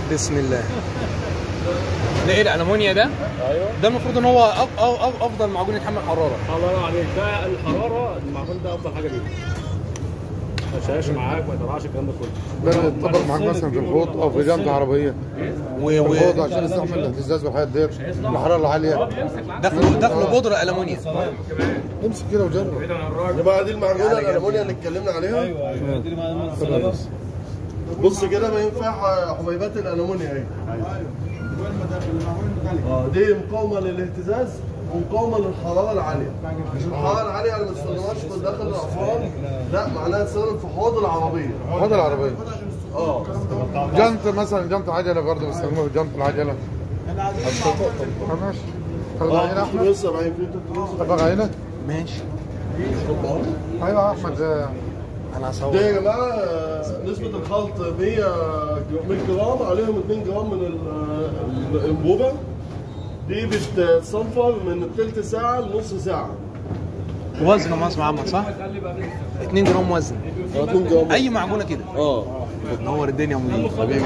بسم الله ده ايه الالومنيا ده؟ ايوه ده المفروض ان هو أف أف أف افضل معجون يتحمل حراره الله ينور عليك ده الحراره المعجون ده افضل حاجه ليه ما يشهاش معاك ما يطلعش الكلام ده كله ده يتطبق معاك مثلا في الحوض او في جامعة عربية و... في و... الحوض عشان يستحمل الاهتزاز والحاجات ديت الحرارة العالية دخلوا دخلوا بودره المونيا امسك كده وجرب يبقى دي المعجونه الالمونيا اللي اتكلمنا عليها ايوه ايوه دي معلومه بص كده ما ينفع حبيبات الالمونيا اهي اه دي مقاومه للاهتزاز ومقاومه للحراره العاليه الحراره العاليه انا ما بستخدمهاش في داخل الافران لا معناها تستخدم في حوض العربيه الحوض العربية اه جنط مثلا جنط عجلة برضه بيستخدموها في جنط العجلة آه، ماشي تاخد عينة احمد بص يا ابراهيم في تلفزيون. تاخد عينة ماشي ايوه يا احمد ده انا هصور ده يا جماعه آه، نسبه الخلط 100 100 جرام عليهم 2 جرام من ال- الانبوبه دي بتتصنفر من تلت ساعه لنص ساعه وزن مصر محمد صح؟ 2 جرام وزن 2 جرام اي معجونه كده اه نور الدنيا يا منير حبيبي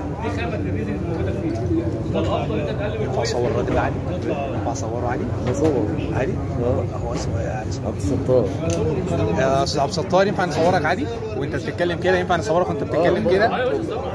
ينفع اصور الراجل ده عادي؟ ينفع اصوره عادي؟ بصور عادي؟ هو اسمه يعني اسمه عبد الستار يا استاذ عبد الستار ينفع نصورك عادي؟ وانت بتتكلم كده ينفع نصورك وانت بتتكلم كده؟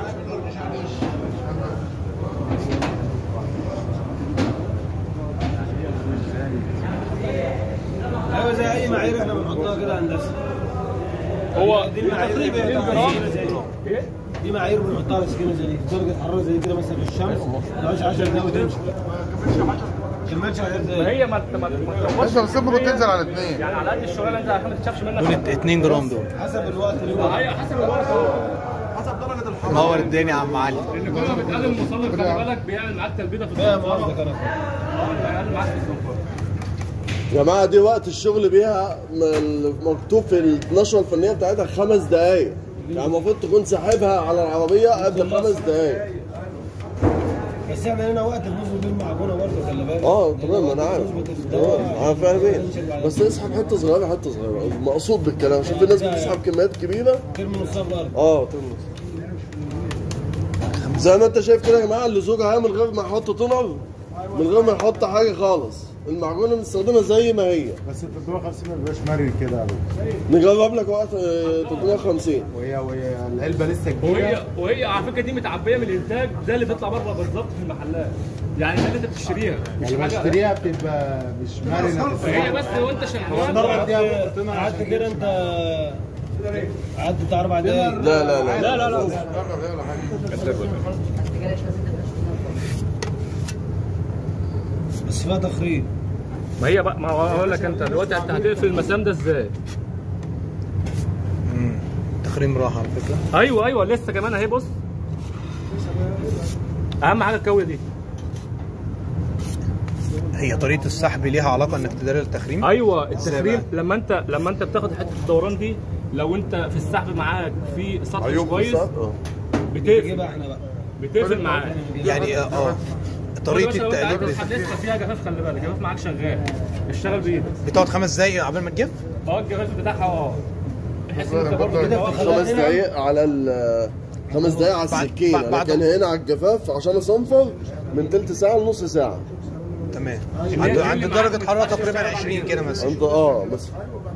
ايوه زي اي معايير احنا بنحطها كده هندسه هو دي المعايير تقريبا دي معايير بنحطها على سكينه زي دي درجه حراره زي كده مثلا في الشمس ما تقعدش 10 دقايق وتمشي كملش 10 ما دقايق هي ما ما ما تروحش انت بتسيبه تنزل على اثنين يعني على قد الشغلانه انت عشان ما تتشافش منك دول 2 جرام دول حسب الوقت اللي هو ايوه حسب الوقت هو نور الدنيا يا عم علي لان كل ما بتقلل المصنف خلي بالك بيعمل معاك تلبيده في فاهم الصنفره قصدك انا اه بيعمل معاك في الصنفره يا جماعه دي وقت الشغل بيها م- مكتوب في النشره الفنيه بتاعتها خمس دقايق يعني المفروض تكون ساحبها على العربيه قبل خمس دقايق بس احنا لنا وقت بنظبط بيه المعجونه برضه خلي بالك اه تمام انا عارف نظبط تمام انا فاهمين بس اسحب حته صغيره حته صغيره مقصود بالكلام عشان في ناس بتسحب كميات كبيره ترمي نصها في الارض اه تمام زي ما انت شايف كده يا جماعه اللي زوجها من غير ما يحط تونر من غير ما يحط حاجه خالص المعجونه بنستخدمها زي ما هي بس ال 350 ما بيبقاش مرن كده يا أبو. نجرب لك وقت آه، 350 وهي وهي العلبة لسه وهي كبيرة وهي على فكره دي متعبيه من الانتاج ده اللي بيطلع بره بالظبط في المحلات يعني ده اللي انت بتشتريها مش يعني حاجه بشتريها بتبقى مش مرنة هي بس وانت شغال قعدت قعدت كده انت قعدت بتاع اربع دقايق لا لا لا لا لا لا بس فيها تخريب ما هي بقى ما هو اقول لك انت دلوقتي انت هتقفل المسام ده ازاي؟ تخريم راحه على فكره ايوه ايوه لسه كمان اهي بص اهم حاجه الكويه دي هي طريقه السحب ليها علاقه انك تداري التخريم ايوه إزاي التخريم بقى؟ لما انت لما انت بتاخد حته الدوران دي لو انت في السحب معاك في سطح مش عيوب كويس بالظبط، اه بتقفل نجيبها احنا بقى بتقفل معاك يعني اه آه. طريقه لو انت عايز التقليب تسحب لسه فيها جفاف خلي بالك جفاف معاك شغال اشتغل بايدك بتقعد خمس دقايق قبل ما تجف اه الجفاف بتاعها اه بحيث ان انت برضه كده خمس دقايق على ال خمس دقايق على بعد- السكينه بعد- بعد- لكن هنا على الجفاف عشان اصنفر من تلت ساعه لنص ساعه تمام عند عند درجه حراره تقريبا 20 كده مثلا انت اه بس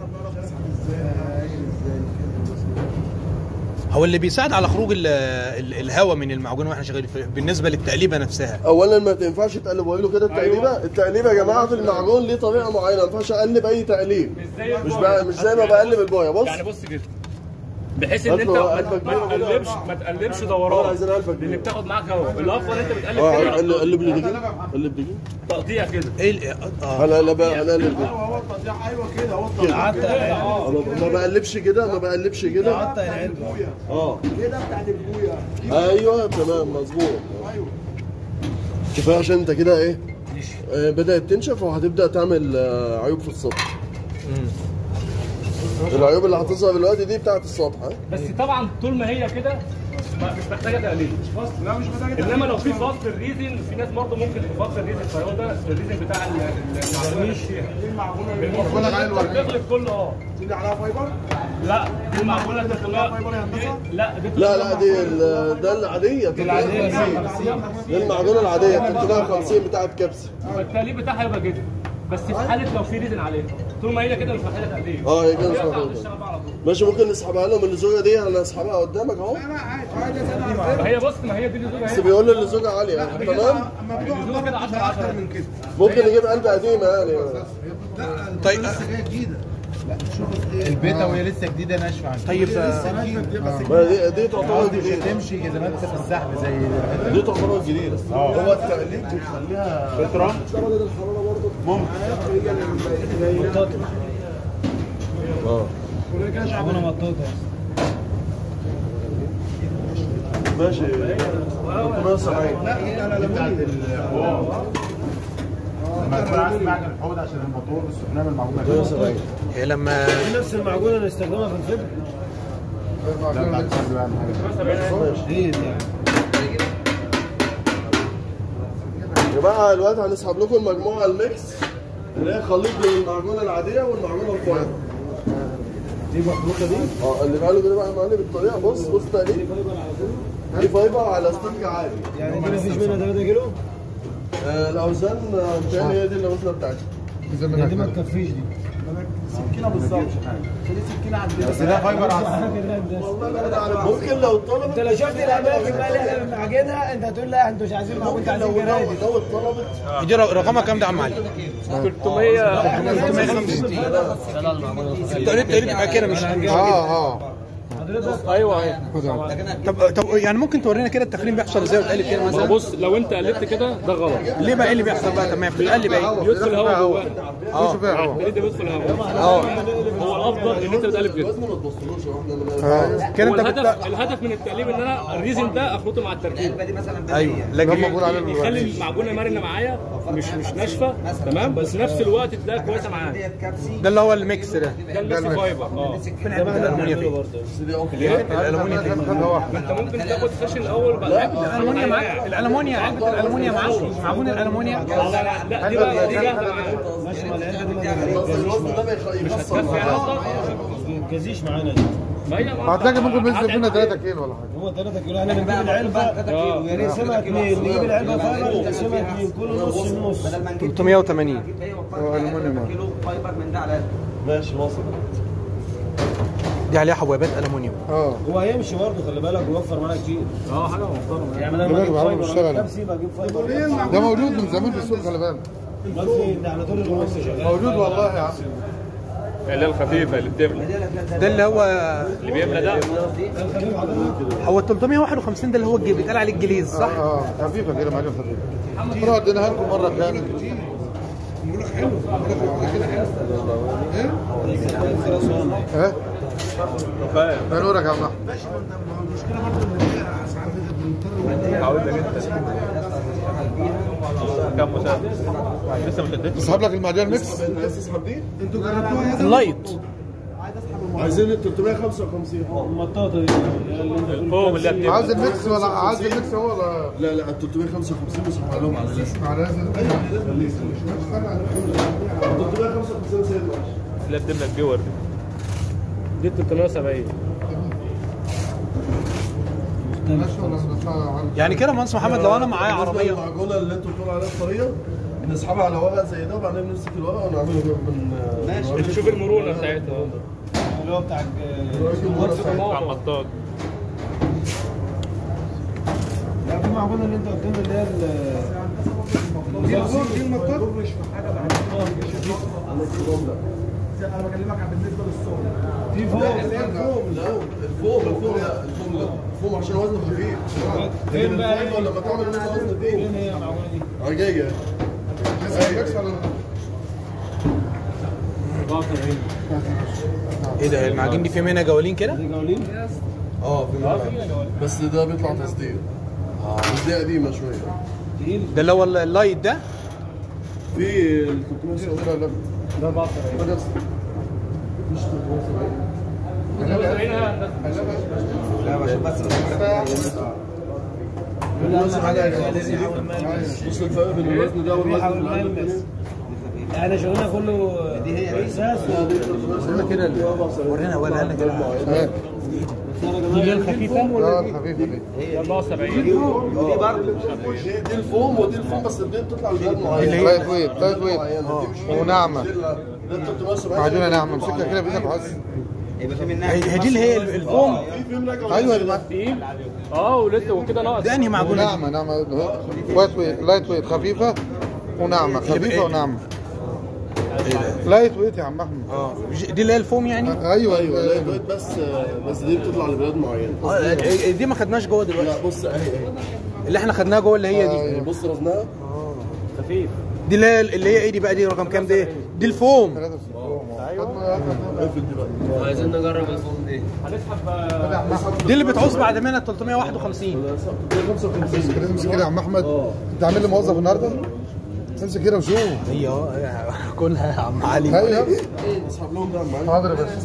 هو اللي بيساعد على خروج ال- ال- الهواء من المعجون واحنا شغالين فيه بالنسبه للتقليبه نفسها اولا ما تنفعش تقلبوا له كده التقليبه التقليبه يا جماعه في المعجون ليه طريقه معينه ما ينفعش اقلب اي تقليب زي مش البوية. بقى مش زي ما بقلب البويه بص يعني بص كده بحيث ان هات انت له ما علبة ما كبيرة كده. تقلبش ما تقلبش اه دوران عايزين علبة كبيرة. لان بتاخد معاك هواء الافضل انت بتقلب اه كده قلب قلب لي دي قلب دي تقطيع كده ايه ال- اه انا لا بقى انا قلب دي قعدت أنا ما بقلبش كده ما بقلبش كده قعدت العلبه اه كده بتاعت البويه ايوه تمام مظبوط كفايه عشان انت كده ايه آه، بدات تنشف وهتبدا تعمل آه، عيوب في السطح العيوب اللي هتظهر دلوقتي دي بتاعت السطح ها بس طبعا طول ما هي كده ما- مش محتاجه تقليل لا مش محتاج انما لو في فصل الريزن في ناس برضه ممكن تفصل الريزن فيودا الريزن بتاع ال- ال- المعجونات فيها بقول لك عليه الورنيش. بتغلق كله اه اللي عليها فايبر لا دي المعجونه فايبر يا هندسه لا دي لا لا دي ال- ده العادية 350 دي المعجونة العادية 350 بتاعت كبسي التقليب بتاعها يبقى كده بس في حاله لو في ريزن عليها طول ما هي كده مش محتاجه تقليب اه هي كده مش يقطع محتاجة. وتشتغل بقى على طول ماشي ممكن نسحبها لهم اللزوجة دي انا اسحبها قدامك اهو ما هي بص ما هي دي اللزوجه بس اهي بيقول لي اللزوجة عالية تمام اللزوجه كده 10 10 من كده ممكن نجيب قلب قديمة يعني طيب حاجه جديده البيتا وهي لسه جديده ناشفه عن طيب ما دي دي تعتبر مش جديدة هتمشي زي ما انت في السحب زي دي تعتبر جديدة هو التقليد بيخليها فترة اه شعبنا مطاطه ماشي 370 لا لا بتاعت لما تكون عايز معجن حوض عشان الموتور السخنان المعجون 370 هي لما نفس المعجونه اللي نستخدمها في الفيلم لا بتاعت الفرد اهم حاجه ايه دي يعني يا جماعة دلوقتي هنسحب لكم المجموعة الميكس اللي هي خليط بين المعجونة العادية والمعجونة الفايبر دي مخلوطه دي اه اللي بقاله كده بقى معلم بالطريقة بص بص تقليد دي فايبر على ستيك عادي يعني دي مفيش منها 3 كيلو آه، الاوزان آه، متهيألي هي دي اللي مثلا بتاعتي زي دي ما ما تكفيش دي سكينه بالظبط دي سكينه عند بس ده فايبر على ممكن لو طلبت انت لو شفت الاماكن بقى اللي احنا بنعجنها انت هتقول لا انتوا مش عايزين معجون ممكن انتوا لو عايزين جرايد لو اتطلبت دي رقمها كام ده يا عم علي؟ 300 365 التقريب تقريب يبقى كده مش اه اه ايوه ايوه طب طب يعني ممكن تورينا كده التخريم بيحصل ازاي وتقلب كده ما هو مثلا بص لو انت قلبت كده ده غلط ليه بقى ايه اللي بيحصل بقى تمام بتقلب ايه يدخل هواء جواه اه شوف يا التقليد ده بيدخل هواء اه هو الافضل ان انت بتقلب كده وزن ما تبصلوش واحنا من آه. كده هو انت الهدف بت... الهدف من التقليب ان انا الريزن ده اخلطه مع التركيب ايوه لما لكن بقول عليه يخلي الورنيش. المعجونه مرنه معايا مش مش ناشفه تمام بس نفس الوقت تلاقيها كويسه معايا ده اللي هو الميكس ده ده الميكس فايبر اه الالومنيا فيه الالومنيا فيه خدها واحده انت ممكن تاخد سيشن الاول بعد الالومنيا معاك الالومنيا علبه الالومنيا معاك معجون الالومنيا لا لا لا دي بقى دي جاهزه معايا ماشي ما العلبه دي ما بس الوزن ده ما يخ- يخسر كفي معاك. ما تجازيش معانا دي ما هي هتلاقي ممكن بينزل فينا 3 كيلو ولا حاجه هو 3 كيلو احنا بنجيب العلبه نقسمها اثنين نجيب العلبه فايبر نقسمها اثنين كل نص نص 380 الومنيوم ماشي واصل دي عليها حبوبات الومنيوم اه هو هيمشي برضه خلي بالك ويوفر معانا كتير اه حاجه محترمه يعني بدل ما اجيب بالك فايبر بيشتغل. اجيب كبسي بجيب فايبر ده موجود من زمان في السوق خلي بالك امال فين ده على طول الوقت شغال موجود والله يا عم اللي هي الخفيفه اللي بتملى ده اللي هو اللي بيملى ده هو 351 ده اللي هو الج- بيتقال عليه الجليز صح؟ اه خفيفه كده معلم خفيفه نروح اديناها لكم مره ثانيه ها؟ نورك يا عم احمد كم مساعد لسه ما شدتش اسحب لك المعجون ميكس الناس تسحب دي اللايت عايزين ال 355 المطاطه دي الفوم اللي هي عايز بتملى الميكس ولا عايز الميكس هو ولا لا لا ال 355 مسحبها لهم على الاسم على هذا 355 سيد ماشي اللي هي بتملى الجور دي 370 ماشي ولا ندفعها على- يعني كده مهندس محمد لو انا معايا بالنسبة عربيه للمعجونه اللي انتوا بتقولوا عليها الطريه نسحبها على ورقه زي ده وبعدين نمسك الورقه ونعمله من ماشي تشوف المرونه بتاعتها اللي هو بتاع بتاع المطاط لا في معجونه اللي انت قلت لنا اللي هي ال- دي الفوق دي المطاط مش في حاجه انا بكلمك عن بالنسبه للصوت في فوق الفوم لا الفوم الفوم لا الفوم لا الفوم عشان وزنه خفيف فين بقى الفايبر لما تعمل منه وزن فين تقيل هي المعجونه دي؟ عجيجه الميكس ولا ايه ده المعجون دي في منها جوالين كده؟ دي جولين اه في ملعب. بس ده بيطلع تصدير بس دي قديمه شويه تقيل ده اللي هو اللايت ده في ال 370 لا لا ده 74 مش 370 كل حاجه لازم يحاول ما يلمس بص الفرق بين الوزن ده والوزن يحاول اللي ما عنده يلمس احنا شغلنا كله اساس كده ورينا ولا لنا كده ايه دي اللي هي الخفيفه اه الخفيفه دي دي دي الفوم ودي الفوم بس دي بتطلع لبلاد معينه لايت ويت لايت ويت وناعمه دي ال- دي ال 370 معجونه ناعمه امسكها كده بايدك وحس هي هي دي اللي هي الفوم في فيهم نجوى ايوه يا جماعه اه ولسه وكده ناقص ده انهي معجونه دي؟ ناعمه ناعمه لايت ويت لايت ويت خفيفه وناعمه خفيفه وناعمه لايت ويت يا عم احمد اه دي اللي هي الفوم يعني ايوه ايوه لا ايوه دوت بس بس دي بتطلع لبلاد معينه آه، دي ما خدناش جوه دلوقتي لا بص اهي اهي اللي احنا خدناها جوه اللي هي دي أيوة، بص وزنها خفيف دي اللي هي اللي هي ايه دي بقى دي رقم كام دي دي الفوم اقفل دي بقى عايزين نجرب الفوم دي هنسحب آه، دي اللي بتعوز بعد منها 351 امسك كده امسك كده يا عم احمد انت عامل لي موظف النهارده امسك كده وشوف هي اه كلها يا عم علي ايوه اسحب لهم ده معايا حاضر يا باشا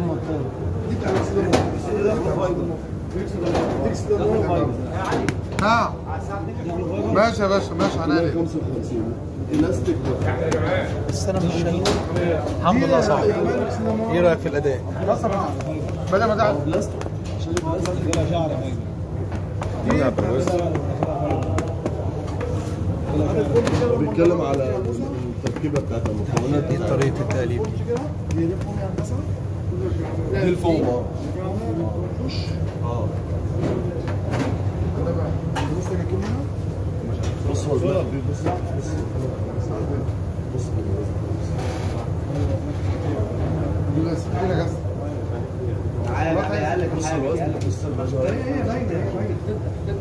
نعم ماشي يا باشا ماشي هنادي 55 الاستيك بس انا مش شايف الحمد لله صح ايه رايك في الاداء؟ بدل ما ده بيتكلم على التركيبه بتاعت المكونات ايه طريقه التقليب دي؟ دي الفوم اه بص هو البلد بص بص بص بص الوزن بص الوزن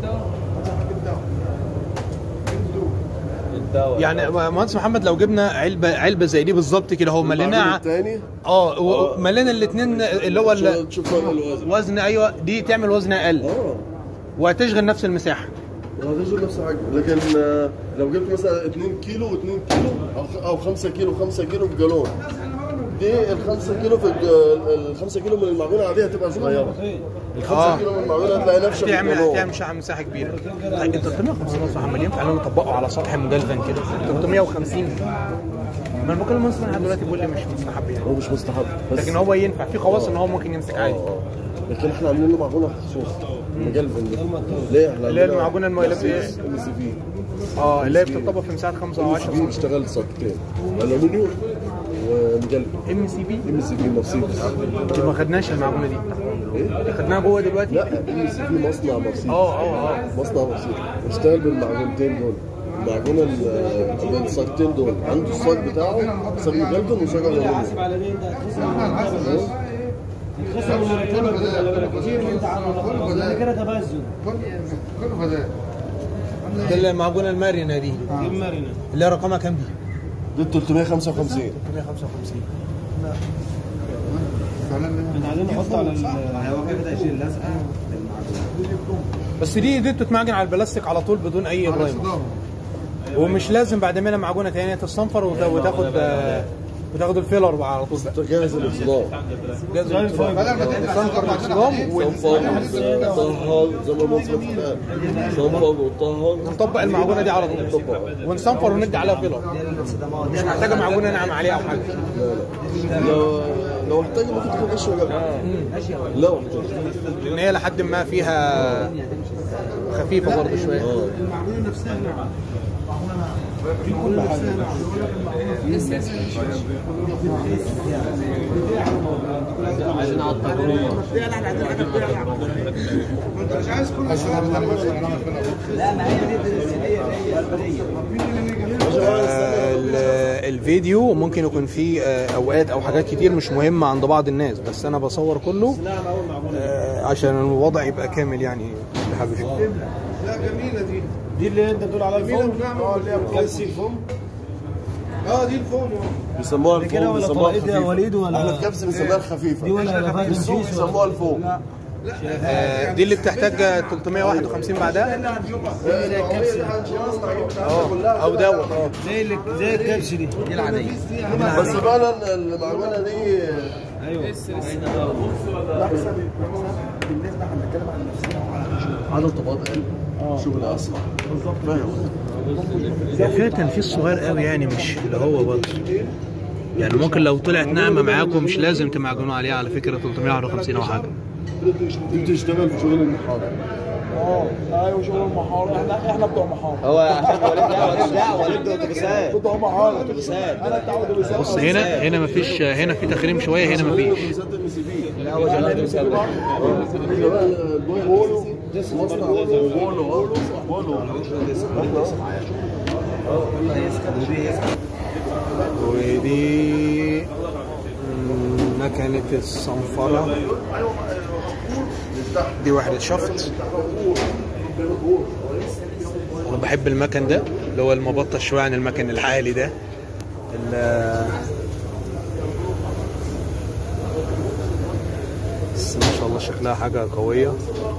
يعني مهندس محمد لو جبنا علبه علبه زي دي بالظبط كده هو ملينا الثاني اه و- ملينا الاثنين اللي هو ال- تشوف فرق الوزن وزن ايوه دي تعمل وزن اقل اه وهتشغل نفس المساحه وهتشغل نفس الحاجه لكن آه، لو جبت مثلا 2 كيلو و2 كيلو او او 5 كيلو 5 كيلو في جالون دي ال 5 كيلو في ال 5 كيلو من المعجونه العاديه هتبقى صغيره ال 5 آه. كيلو من المعجونه هتلاقي نفسها في تعمل الجالون تعمل مساحه مساحه كبيره طيب ال 350 نص عمال ينفع ان انا اطبقه على سطح مجلفن كده 350 ما انا بكلم مصر لحد دلوقتي بيقول لي مش مستحب يعني هو مش مستحب بس لكن هو ينفع في خواص ان هو ممكن يمسك عادي اه لكن احنا عاملين له معجونه خصوص مجلفن ده ليه احنا اللي هي المعجونة المؤلفة ايه؟ ام سي في اه اللي هي بتطبق في مساحه 5 او 10 دي بتشتغل ساقتين الومنيوم ومجلفن ام سي بي ام سي في مرسيدس ما خدناش المعجونه دي ايه؟ خدناها جوه دلوقتي لا ام سي في مصنع مرسيدس اه اه اه مصنع مرسيدس بيشتغل بالمعجونتين دول المعجونه ال- الصاجتين دول عنده الصاج بتاعه صاج مجلفن وصاج الومنيوم حاسب على دي انت هتخسر هتخسر من مرتبك ولا كتير وانت عامل ده كده تبذل كله فداء ده المعجونه المرنه دي دي مرنه اللي هي رقمها كام دي؟ دي 355 355 احنا عايزين نحط على ال- بس دي دي بتتمعجن على البلاستيك على طول بدون اي برايمر ومش لازم بعد منها معجونه ثانيه تتصنفر وت- وتاخد آه، وتاخد الفيلر بقى على طول بقى جاهز الاصدار لازم تصنفر باكسدام صنفر طهر زي ما مصر بتتقال صنفر وطهر ونطبق المعجونه دي على طول ونصنفر وندي عليها فيلر مش محتاجه معجونه ناعم عليها او حاجه لو لو احتاج ممكن تاخد قشره جنب لا احتاج لان هي لحد ما فيها خفيفه برضه شويه آه، ال- الفيديو ممكن يكون فيه آه، اوقات او حاجات كتير مش مهمه عند بعض الناس بس انا بصور كله آه، عشان الوضع يبقى كامل يعني اللي حابب يشوفه. دي اللي انت بتقول عليها الفوم اه اللي هي كالسي الفوم بيسموها دي كده الفوم ولا بيسموها طريقة يا الخفيفه وليد ولا- احنا في كبس بنسميها الخفيفه دي ولا لفات السوق الجيش بيسموها الفوم آه، دي اللي بتحتاج 351 بعدها او دوت اه زي اللي زي الكبش دي دي العاديه بس فعلا المعجونه دي بالنسبه احنا بنتكلم عن نفسنا وعلى شغل عدد طبقات اقل شغل اسرع فيها تنفيذ صغير قوي يعني مش اللي هو برضه يعني ممكن لو طلعت ناعمه معاكم مش لازم تمعجنوا عليها على فكره 351 او حاجه دي بتشتغل في شغل المحاضر اه ايوه شغل المحاره احنا احنا بتوع محاره هو عشان وليد دعوه دعوه وليد اتوبيسات بتوع محاره اتوبيسات انا بتاع اتوبيسات بص هنا هنا مفيش هنا في تخريم شويه هنا مفيش اتوبيسات ام سي بي لا هو شغال اتوبيسات مصنع بولو بولو ودي مم، مكنة الصنفرة دي وحدة شفط أنا بحب المكن ده اللي هو المبطل شوية عن المكن العالي ده ال- بس ما شاء الله شكلها حاجة قوية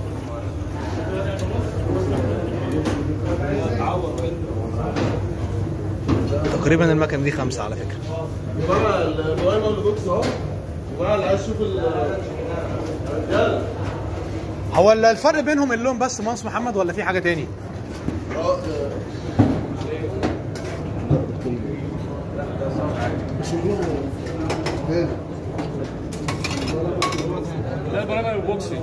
تقريبا المكن دي خمسة على فكرة جماعه البرايمر اللي بوكس اهو جماعه اللي عايز يشوف ال- الرجاله هو ال- الفرق بينهم اللون بس مهندس محمد ولا في حاجة تاني؟ اه لا البرامج البوكسي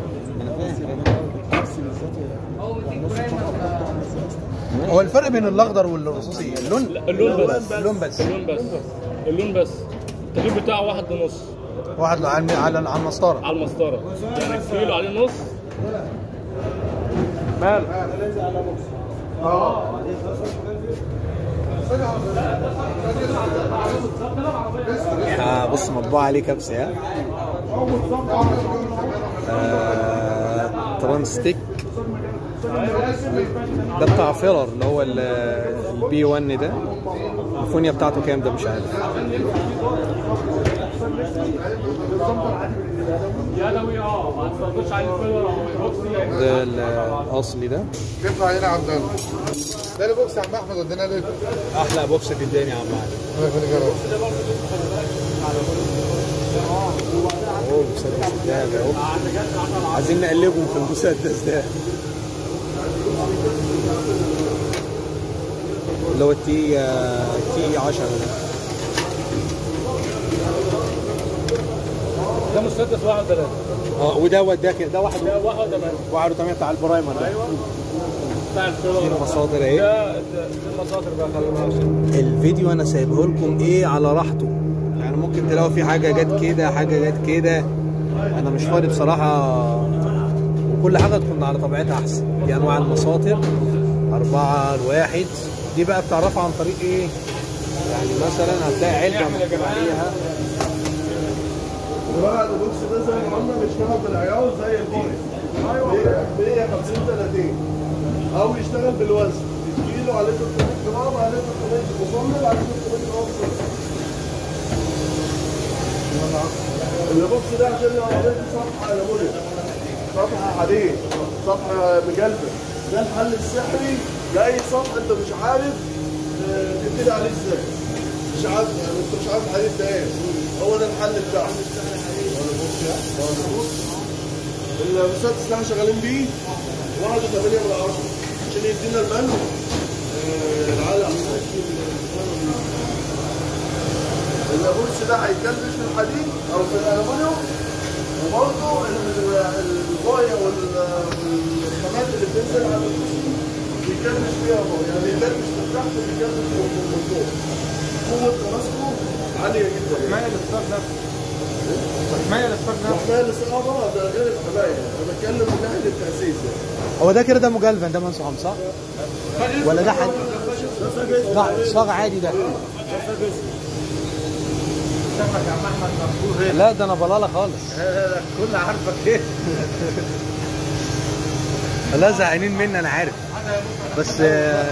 هو الفرق بين الاخضر والرصاصي اللون اللون بس اللون بس اللون بس اللون بس التكليف بتاعه واحد ونص واحد على على على المسطره على المسطره يعني كيلو عليه نص مال آه بص مطبوع عليه كبسه ها آه ترانستيك ده بتاع فيلر اللي هو البي 1 ده الفونيا بتاعته كام ده مش عارف يدوي اه ما تستخدمش عليه الفيلر او البوكسي ده الاصلي ده ينفع هنا يا عبد الله ده البوكس يا عم احمد ودينا ليه؟ احلى بوكس في الدنيا يا عم علي الله يخليك يا رب اوه مسدس الدهب اهو عايزين نقلبهم في المسدس ده اللي هو التي تي 10 ده ده مسدس واحد ثلاثة اه ودوت ده كده ده واحد ده واحد ثمانية واحد وثمانية بتاع البرايمر ده بتاع في الفيلر مصادر اهي ده ده- دي المصادر بقى خلي بالك الفيديو انا سايبه لكم ايه على راحته يعني ممكن تلاقوا في حاجه جت كده حاجه جت كده انا مش فاضي بصراحه وكل حاجه تكون على طبيعتها احسن دي انواع المساطر أربعة الواحد دي بقى بتعرفها عن طريق ايه يعني مثلا هتلاقي علبه مكتوب عليها جماعه البوكس ده زي ما قلنا بيشتغل بالعيار زي البوري 150 30 او يشتغل بالوزن الكيلو عليه 300 جرام عليه 300 مصمم عليه 300 جرام صفر. البوكس ده عشان العربيه دي صفحه الومنيوم صفحه حديد صفحه مجلبه ده الحل السحري لاي سطح انت مش عارف آه، تبتدي عليه ازاي مش عارف يعني انت مش عارف الحديد ده ايه هو ده الحل بتاعه المسدس اللي احنا شغالين بيه 1.8 من عشرة عشان يدينا المن آه، العالي البورس ده هيكلبش في الحديد او في الالومنيوم وبرضه البايه والخامات اللي بتنزل على البورس بيكلبش فيها برضه يعني بيكلبش من تحت بيكلبش من فوق قوه تماسكه عاليه جدا يعني. حمايه للصاج نفسه حمايه للصاج نفسه وحمايه الاستقامه ده غير الحمايه انا بتكلم من ناحيه التاسيس يعني هو ده كده ده مجلفن ده منسوحه صح؟ ولا ده حد لا صاغ عادي ده شكلك يا عم احمد مقبول هنا لا ده انا بلاله خالص كل عارفك ايه لا زهقانين مني انا عارف بس آه،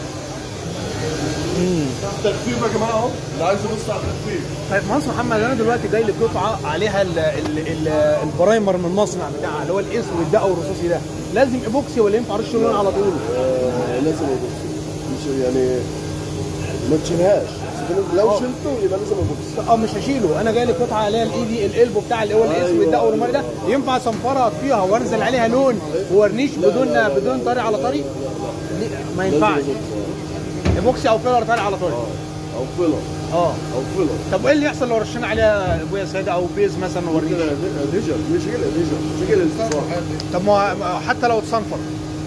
مم. تخفيف يا جماعه اهو اللي عايز يبص على التخفيف طيب مهندس محمد انا دلوقتي جاي لي قطعه عليها ال ال ال البرايمر من المصنع بتاعها اللي هو الاسود ده او الرصاصي ده لازم ايبوكسي ولا ينفع ارش لون على طول؟ آه لازم يبص مش يعني ما تشيلهاش في ناس لو شلته يبقى لازم البوكس اه مش هشيله انا جاي لي قطعه عليها الايدي القلب بتاع اللي هو الاسود ده او الرمادي ده ينفع صنفره فيها وانزل عليها لون وورنيش بدون بدون طري على طري ليه؟ ما ينفعش ايبوكسي او فيلر طري على طري او فيلر اه او فيلر طب وايه اللي يحصل لو رشينا عليها ابويا ساده او بيز مثلا ورنيش كده ديجل مش كده ديجل مش كده الانتصار طب ما هو- حتى لو اتصنفر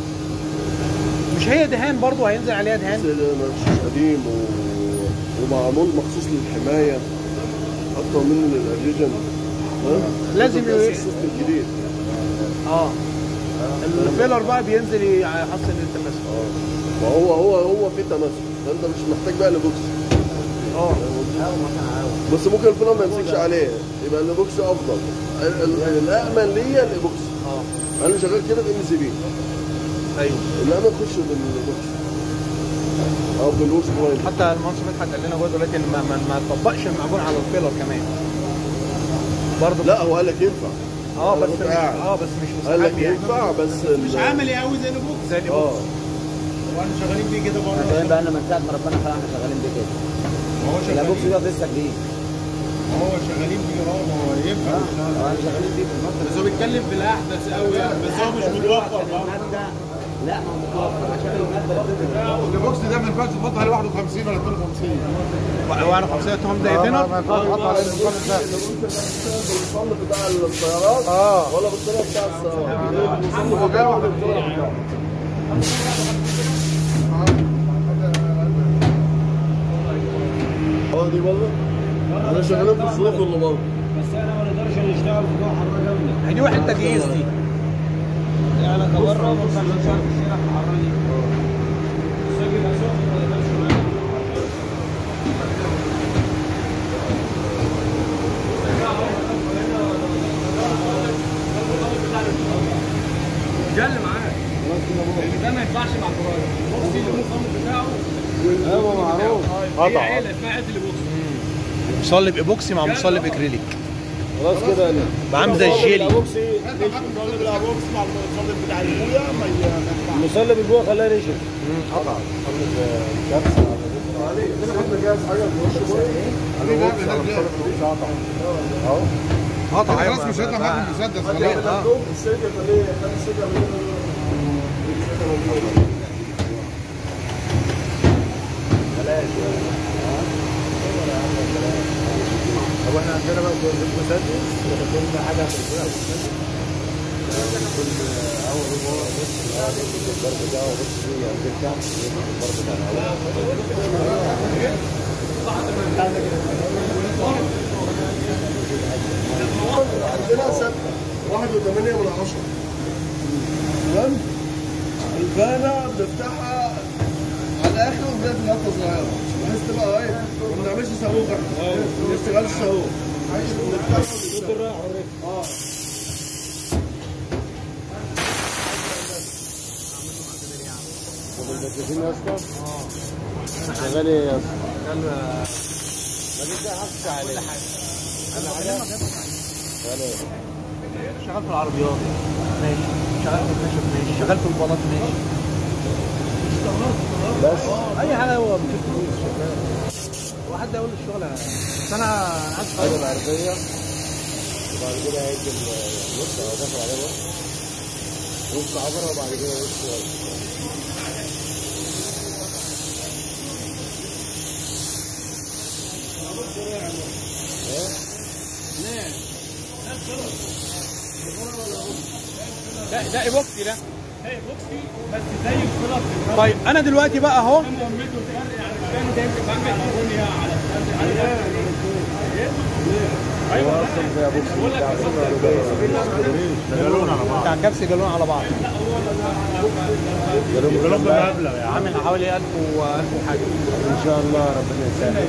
مش هي دهان برضو هينزل عليها دهان مرشوش قديم و... ومعمول مخصوص للحمايه اكتر منه للاريجن لازم يبقى ي- السيستم جديد اه الفيلر بقى بينزل يحصل التماسك وهو هو هو في تماسك فانت مش محتاج بقى لبوكس اه بس ممكن الفيلم ما يمسكش عليه يبقى البوكس افضل ال- ال- الامن ليا البوكس اه انا شغال كده في ام سي بي ايوه الامن خش بالبوكس او بالوش بوينت حتى المهندس مدحت قال لنا جوه دلوقتي ان ما, ما, ما تطبقش المعجون على الفيلر كمان برضه لا هو قال لك ينفع اه أنا بس كنت مش قاعد. اه بس مش قال لك مستحب يعني ينفع بس مش عملي قوي زي البوكس زي اه الايبوكس واحنا شغالين بيه كده احنا بره شغالين بقى لنا من ساعه ما ربنا خلقنا احنا شغالين بيه كده ما هو شغالين البوكس ده لسه جديد ما هو شغالين بيه اه ما هو ينفع اه احنا شغالين بيه بالمصدر بس هو بيتكلم في الاحدث قوي يعني بس هو مش متوفر بقى الماده لا ما هو متوفر عشان الماده اللي البوكس ده ما ينفعش تحط عليه 51 ولا 52 وانا 50 هم ده ما ثينر ما ينفعش تحط عليه المكان ده بالصل بتاع السيارات اه ولا بالطريقه بتاع السيارات هو جاي واحد بتاعه. اه دي والله انا شغالين في الصيف والله برضه بس انا ما نقدرش نشتغل في جوه حراره جامده دي واحد تجهيز دي يعني كبره ممكن نشتغل في الشارع في الحراره دي السجل يبقى سخن ما نقدرش معاه جل معاك لان ده ما ينفعش مع الفراغ البوكس اللي هو الصمت بتاعه ايوه معروف هي عيله اسمها عيله البوكس مصلب ايبوكسي مع مصلب اكريليك خلاص كده بقى عامل زي الجيلي البوكسي المصلب البوكس مع المصلب بتاع البويا ما المصلب البويا خلاه ريشه قطع خلاص مش هيطلع معاك المسدس خلاص السكه خليه خلي السكه من طب احنا عندنا بقى المسدس كل حاجه في الفرقه عندنا ثابته واحد وثمانية من عشرة تمام الفانة بنفتحها على الآخر وبنقفل لفة صغيرة بحيث تبقى إيه ما بنعملش صاروخ إحنا ما بنشتغلش صاروخ بنفتحها ونقفلها. اه شغال في العربيات ماشي شغال في الخشب ماشي شغال في البلاط ماشي بس اي حاجه هو بيجيب فلوس شغال هو حد يقول لي الشغل أنا- بس انا عايز حاجه العربيه وبعد كده هيدي الوسط او داخل عليه وسط وسط عبره وبعد كده وسط ده ده ايبوكسي ده بوكسي بس زي الفرق طيب انا دلوقتي بقى اهو مهمته الفرق يعني كان ده يمكن بعمل الدنيا على على ايوه بتاع كبسي جالون على بعض جالون بمبلغ يعني عامل حوالي 1000 و 1000 وحاجه ان شاء الله ربنا يسهل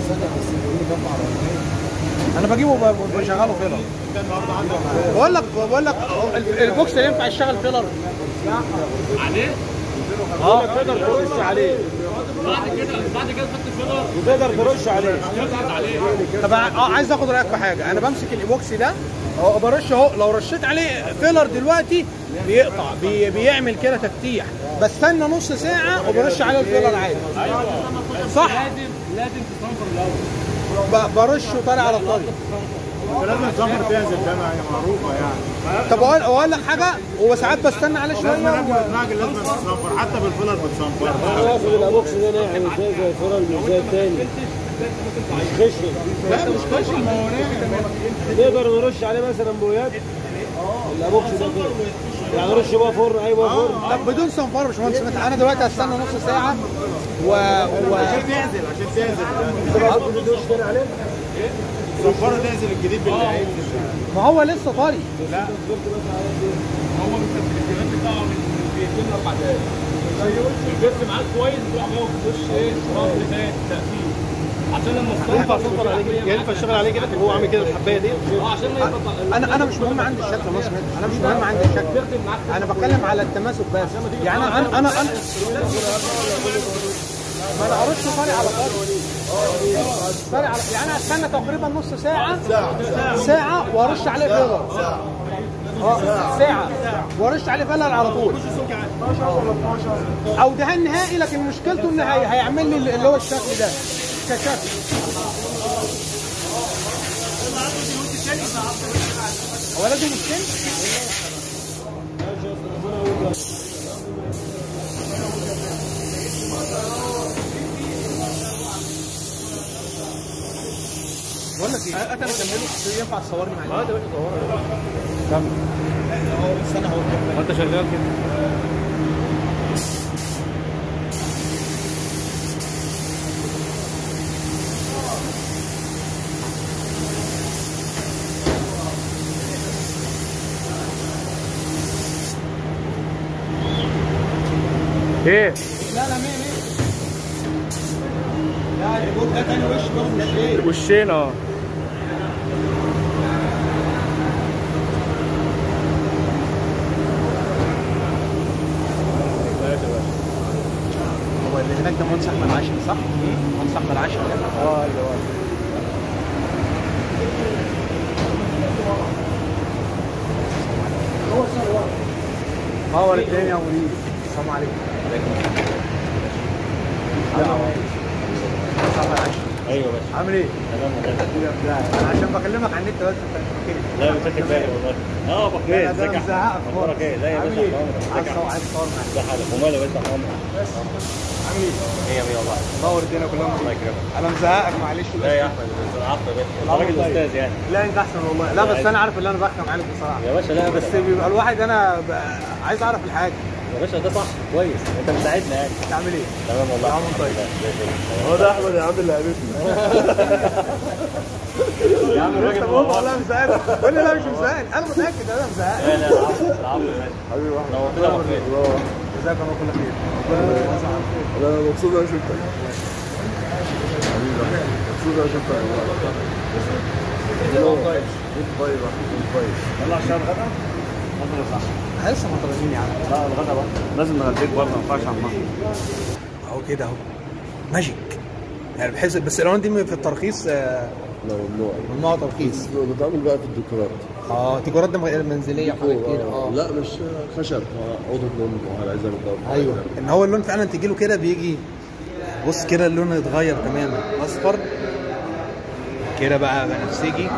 انا بجيبه ب- بشغله فيلر بقول لك بقول لك ال- البوكس ده ينفع يشتغل فيلر عليه اه تقدر ترش عليه بعد كده بعد كده تحط الفيلر وتقدر ترش عليه تضغط عليه طب اه عايز اخد رايك في حاجه انا بمسك الايبوكسي ده اهو برش اهو لو رشيت عليه فيلر دلوقتي بيقطع بي بيعمل كده تفتيح بستنى نص ساعه وبرش عليه الفيلر عادي صح لازم لازم تصنفر الاول ب- برش وطالع على الطريق لازم تصنفر تنزل ده يعني معروفه يعني طب اقول اقول لك حاجه هو ساعات بستنى عليه لازم شويه قبل الراجل لازم تصنفر حتى بالفيلر بتصنفر واخد الابوكس ده ناعم ازاي زي الفرن مش زي التاني مش خشن لا مش خشن ما هو نقدر نرش عليه مثلا بويات الابوكس ده كده يعني نرش بقى فرن اي بقى فرن طب بدون صنفره يا باشمهندس انا دلوقتي هستنى نص ساعه و, و... عشان تنزل عشان تنزل تبقى تدوش تاني عليه صنفره تنزل الجديد باللي هينزل ما هو لسه طري هو التركيبات بتاعه من من دقيقتين لاربع دقايق الجسم معاك كويس تروح جاي تخش ايه فصل فات تقفيل عشان لما ينفع تصبر عليه كده ينفع اشتغل عليه كده هو عامل كده الحبايه دي اه عشان ما يبقى انا انا مش مهم عندي الشكل يا مصر انا مش مهم عندي الشكل تخدم معاك انا بتكلم على التماسك بس يعني انا انا انا, أنا ما انا ارش طري على طري طري على يعني هستنى تقريبا نص ساعه ساعه وارش عليه فيلر اه ساعه وارش عليه فيلر على طول او دهان نهائي لكن مشكلته ان هي- هيعمل لي اللي هو الشكل ده كشكل هو لازم السن بقول لك ايه انا كمله ينفع تصورني معايا اه ده تصورني كمل استنى هو ما انت شغال كده ايه لا لا مين مين لا الجود ده تاني وش برضه مش ايه وشين اه هو اللي هناك ده مهندس احمد عاشر صح؟ مهندس احمد عاشر اه ايوه نور الدنيا يا منير السلام عليكم عليكم السلام احمد عاشر ايوه بس عامل ايه؟ تمام انا عشان بكلمك على النت بس انت مش فاكرني لا مش واخد بالي والله اه ابو حميد لا ده ازيك انا يا مزهقك احمد اخبارك ايه لا يا عامل باشا ايه؟ عمرك عايز ازيك يا أصور- احمد عايز اصور معاك ده حالك وماله انت عمرك عامل ايه؟ مية مية والله نور الدنيا كلها الله يكرمك انا مزهقك معلش لا يا احمد العفو يا باشا انت راجل استاذ يعني لا انت احسن والله لا بس انا عارف اللي انا بحكم عليك بصراحه يا باشا لا بس بس بيبقى الواحد انا ب- عايز اعرف الحاجه يا باشا ده صح كويس انت مساعدنا يعني تعمل ايه؟ تمام والله عامل طيب. زي الفل. هو ده احمد يا عم اللي عرفني يا عم الراجل طب والله والله لا مزهقان قول لي لا مش مزهقان انا متاكد انا مزهقان لا لا العفو العفو يا باشا حبيبي واحد نورتنا يا ابو حميد جزاك الله كل خير انا مبسوط انا شفتك حبيبي مبسوط انا شفتك والله طيب طيب يا أحمد، طيب يلا عشان الغدا غدا صح احنا لسه مطلعين يا عم لا الغدا بقى لازم نغديك برضه ما ينفعش عم اهو كده اهو ماجيك يعني بحيث بس الالوان دي في الترخيص آه، لا ممنوع ممنوع ترخيص بس بتعمل بقى في الديكورات اه تجارات دي منزليه وحاجات كده آه. اه لا مش خشب عضو لون على زي ما انت ايوه ان هو اللون فعلا تجي له كده بيجي بص كده اللون اتغير تماما اصفر كده بقى بنفسجي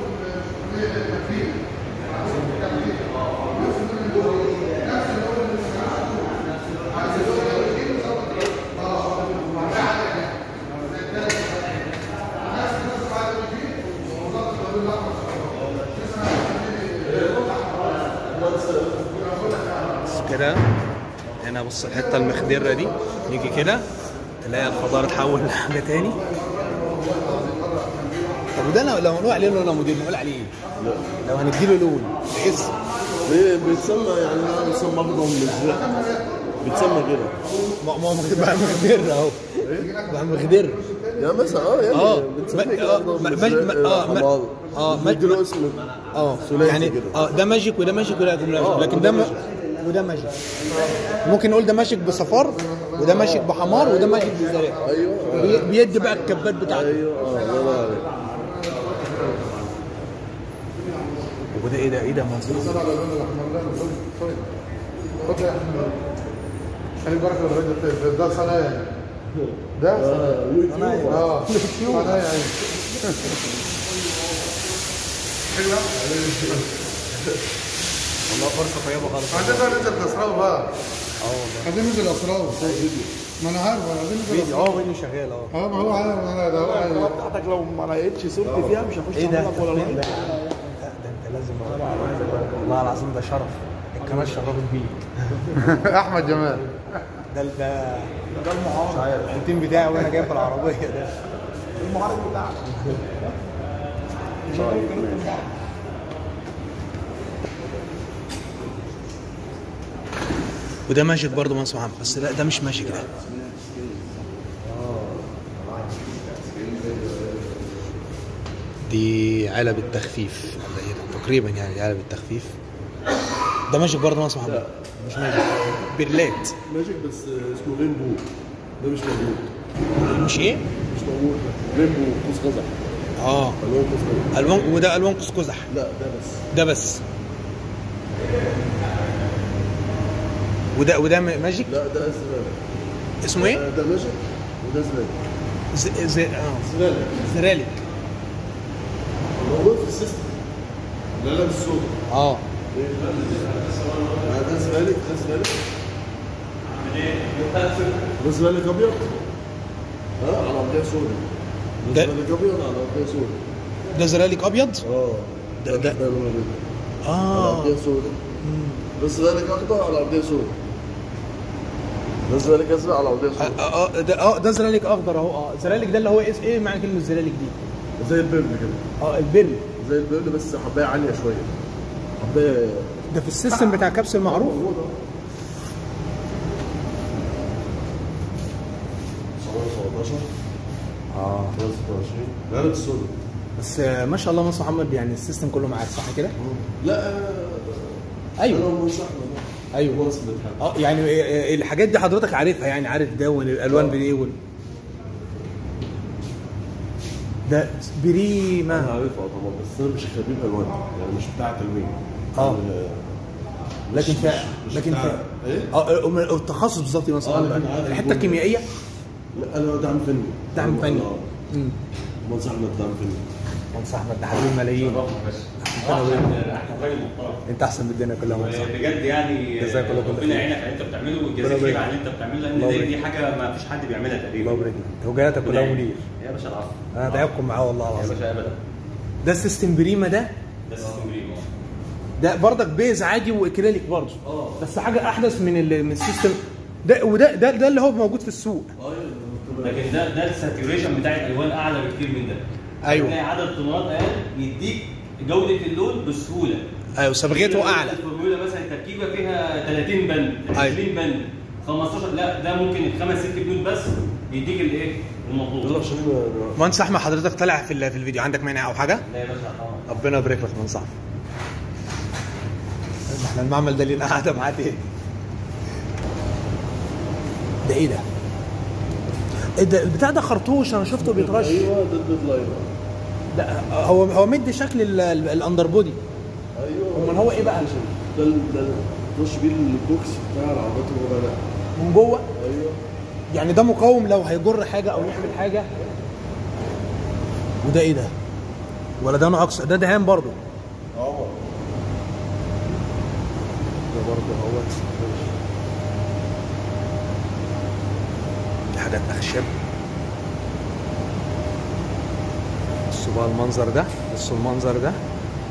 بص كده هنا بص الحته المخضره دي نيجي كده تلاقي الخضار اتحول لحاجه تاني طب وده لو لو هنقول عليه لون يا مدير نقول عليه ايه؟ لو هنديله لون اسم بي- بيتسمى يعني أنا بيتسمى اخضر مزرق بيتسمى كده ما ما هو بقى مخضر اهو بقى مخضر يعني مثلا اه يعني اه بتسمى ما- كده آه، اخضر ما- مزرق ما- آه، ما- حمار آه، ما- بيديله اسم اه ثلاثي يعني كده. اه ده ماجيك وده ماجيك وده جمله آه، لكن وده ده م... ماجيك. وده ماجيك ممكن نقول ده ماجيك بصفار وده ماجيك بحمار وده ماجيك بزرق ايوه آه. بي- بيدي بقى الكبات بتاعته ايوه اه الله ينور عليك وده ايه ده ايه ده منظور خلي بالك الراجل ده- ده صنايعي ده صنايعي اه صنايعي والله فرصه طيبه خالص عايزين بقى ننزل اسراء بقى اه والله عايزين ننزل اسراء ما انا عارف عايزين ننزل فيديو اه فيديو شغال اه اه ما هو عارف انا ده هو عارف. بتاعتك لو ما لقيتش صورتي فيها مش هخش ايه ده؟ اعمل لك ولا ده لايك ده انت لازم والله العظيم ده شرف القناه شرفت بيك احمد جمال ده ال- ده ده المعارض مش عارف التيم بتاعي وانا جاي في العربيه ده المعارض بتاعك وده ماجيك برضه ما اسمه بس لا ده مش ماجيك ده دي علب التخفيف ولا ايه ده؟ تقريبا يعني علب التخفيف ده ماجيك برضه ما اسمه محمد مش ماجيك بيرلات ماجيك بس اسمه رينبو ده مش موجود مش ايه؟ مش موجود رينبو قوس قزح اه الوان قوس قزح الوان وده الوان قوس قزح لا ده بس ده بس وده وده م- ماجيك لا ده زباله اسمه ايه؟ ده ماجيك وده زباله ز... ز... اه زباله زرالك موجود في السيستم لا لا بالصوت اه ده زبالك ده زبالك ده زبالك ابيض اه على ارضيه سوداء ده- ده زبالك ابيض على ارضيه سوداء ده زرالك ابيض اه ده- ده- ده لونه ابيض على اه ارضيه سوداء ده زبالك اخضر على ارضيه سوداء ده زبالك ازرق على ارضيه اه سوداء آه، ده اه ده زرالك اخضر اهو اه زرالك ده اللي هو ايه ايه معنى كلمه زرالك دي؟ زي البرل كده اه البر زي البرل بس حبايه عاليه شويه حبايه ده في السيستم بتاع كبس المعروف اه 26 لا لا بالسوداء بس آه، ما شاء الله مصر محمد يعني السيستم كله معاك صح كده؟ لا آه، ايوه انا مش احمد ايوه مصر بتحب اه يعني آه، آه، الحاجات دي حضرتك عارفها يعني عارف ده والالوان بايه وال... ده انا بريما عارفها طبعا بس انا مش خبير الوان يعني مش بتاع تلوين اه. مش- لكن في مش لكن بتاع- في ايه؟ اه آه، التخصص بالظبط يا مصر اه، محمد. لكن عارف الحته الجملة. الكيميائيه لا انا دعم فني دعم فني. اه امم منصح احمد دعم فني مهندس احمد ده حبيب ملايين انت احسن من الدنيا كلها مهندس أحمد. بجد يعني جزاك الله كل ربنا خير. يعينك على اللي انت بتعمله ربنا والجزاء خير يبارك. على اللي انت بتعمله لان الله دي, يبارك. دي حاجه ما فيش حد بيعملها الله تقريبا يبارك لك توجيهاتك كلها منير يا باشا العفو انا تعبكم معاه والله يا العظيم باشا ابدا ده السيستم بريما ده ده سيستم جديد ده برضك بيز عادي واكريليك برضه بس حاجه احدث من ال- من السيستم ده وده ده ده اللي هو موجود في السوق لكن ده ده الساتوريشن بتاع الالوان اعلى بكتير من ده أيوة. تلاقي عدد طنات اقل يديك جوده اللون بسهوله ايوه صبغته اعلى الفورمولا مثلا تركيبه فيها 30 بند أيوة. 20 بند 15 لا ده ممكن الخمس ست بنود بس يديك الايه المطلوب يلا عشان مهندس احمد حضرتك طالع في ال- في الفيديو عندك مانع او حاجه لا يا باشا طبعا ربنا يبارك لك مهندس احمد احنا المعمل ده لينا قاعده معاه ايه ده ايه ده؟ إيه ده البتاع ده خرطوش انا شفته بيترش ايوه ده البيض لاين لا هو هو مدي شكل ال- ال- الاندر بودي ايوه امال هو ايه بقى؟ ده ال- ده ال- تخش بيه البوكس بتاع العربيات الغبراء من جوه ايوه يعني ده مقاوم لو هيجر حاجه او يعمل حاجه وده ايه ده؟ ولا ده نوع اقصى ده دهان برضه اه ده برضه اهوت دي حاجات اخشاب بصوا بقى المنظر ده بصوا المنظر ده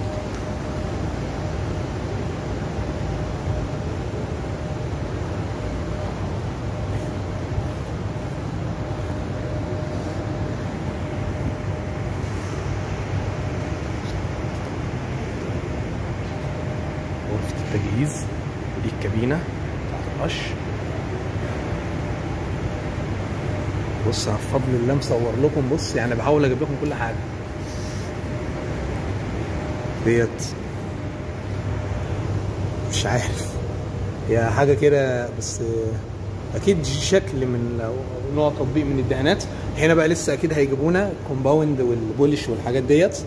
غرفة التجهيز ودي الكابينة بتاعت القش بص انا بفضل الله مصور لكم بص يعني بحاول اجيب لكم كل حاجة ديت مش عارف هي حاجة كده بس اكيد شكل من أو نوع تطبيق من الدهانات هنا بقى لسه اكيد هيجيبونا كومباوند والبولش والحاجات ديت